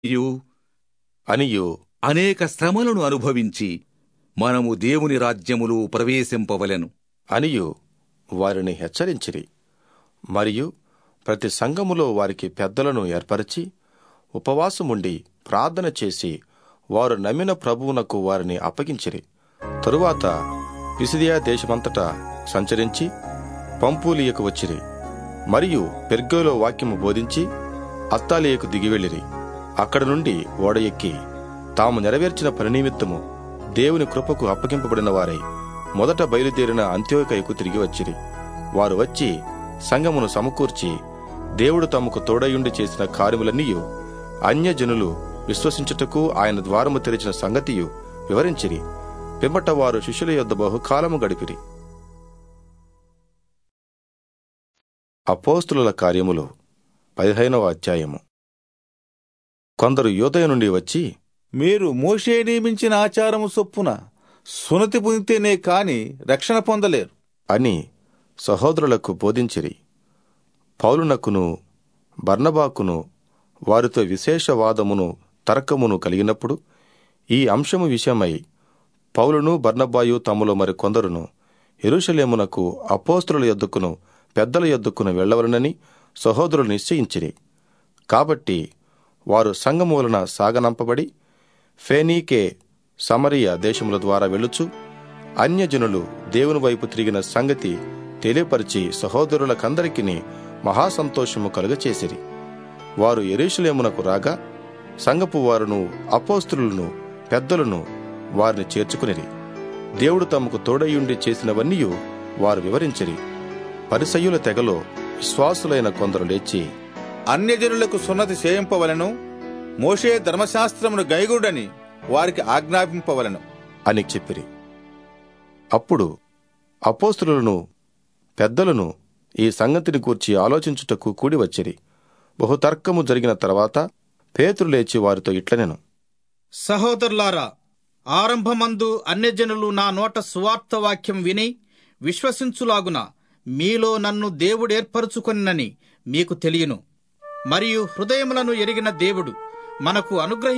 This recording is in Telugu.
యు అనియు అనేక శ్రమలను అనుభవించి మనము దేవుని రాజ్యములో ప్రవేశింపవలెను అనియు వారిని హెచ్చరించిరి మరియు ప్రతి సంఘములో వారికి పెద్దలను ఏర్పరిచి ఉపవాసముండి ప్రార్థన చేసి వారు నమ్మిన ప్రభువునకు వారిని అప్పగించిరి తరువాత పిసిదియా దేశమంతటా సంచరించి పంపూలియకు వచ్చిరి మరియు పెర్గోలో వాక్యము బోధించి అత్తాలియకు దిగివెళ్ళిరి అక్కడ నుండి ఓడ ఎక్కి తాము నెరవేర్చిన పని నిమిత్తము దేవుని కృపకు అప్పగింపబడిన వారై మొదట బయలుదేరిన అంత్యోకయకు తిరిగి వచ్చిరి వారు వచ్చి సంఘమును సమకూర్చి దేవుడు తమకు తోడయుండి చేసిన కార్యములన్నీయు అన్యజనులు విశ్వసించుటకు ఆయన ద్వారము తెరిచిన సంగతియు వివరించిరి పిమ్మట వారు శిష్యుల యొద్ద బహుకాలము గడిపిరి అపోస్తుల కార్యములు పదిహేనవ అధ్యాయము కొందరు యోదయ నుండి వచ్చి మీరు మోషే నియమించిన ఆచారము చొప్పున సునతి పొందితేనే కాని రక్షణ పొందలేరు అని సహోదరులకు బోధించిరి పౌలునకును బర్నబాకును వారితో విశేషవాదమును తర్కమును కలిగినప్పుడు ఈ అంశము విషయమై పౌలును బర్నబాయు తమలో మరి కొందరును ఎరుషలేమునకు అపోస్తుల యొద్దకును పెద్దల యొద్దకును వెళ్ళవలనని సహోదరులు నిశ్చయించిరి కాబట్టి వారు సంఘము వలన సాగనంపబడి ఫేనీకే సమరియ దేశముల ద్వారా వెళ్ళుచు అన్యజనులు దేవుని వైపు తిరిగిన సంగతి తెలియపరిచి సహోదరులకందరికీ మహాసంతోషము కలుగచేసిరి వారు ఎరేషులేమునకు రాగా సంగపు వారును అపోస్తులను పెద్దలను వారిని చేర్చుకునిరి దేవుడు తమకు తోడయుండి చేసినవన్నీ వారు వివరించిరి పరిసయ్యుల తెగలో విశ్వాసులైన కొందరు లేచి అన్యజనులకు సున్నతి చేయింపవలను మోషే ధర్మశాస్త్రమును గైగుడని వారికి ఆజ్ఞాపింపవలను అని చెప్పిరి అప్పుడు అపోస్తులను పెద్దలను ఈ సంగతిని గూర్చి ఆలోచించుటకు కూడి వచ్చిరి బహుతర్కము జరిగిన తర్వాత పేతురు లేచి వారితో ఇట్లనెను సహోదరులారా ఆరంభమందు అన్యజనులు నా నోట సువార్త వాక్యం విని విశ్వసించులాగున మీలో నన్ను దేవుడేర్పరుచుకొనినని మీకు తెలియను మరియు హృదయములను ఎరిగిన దేవుడు మనకు అనుగ్రహి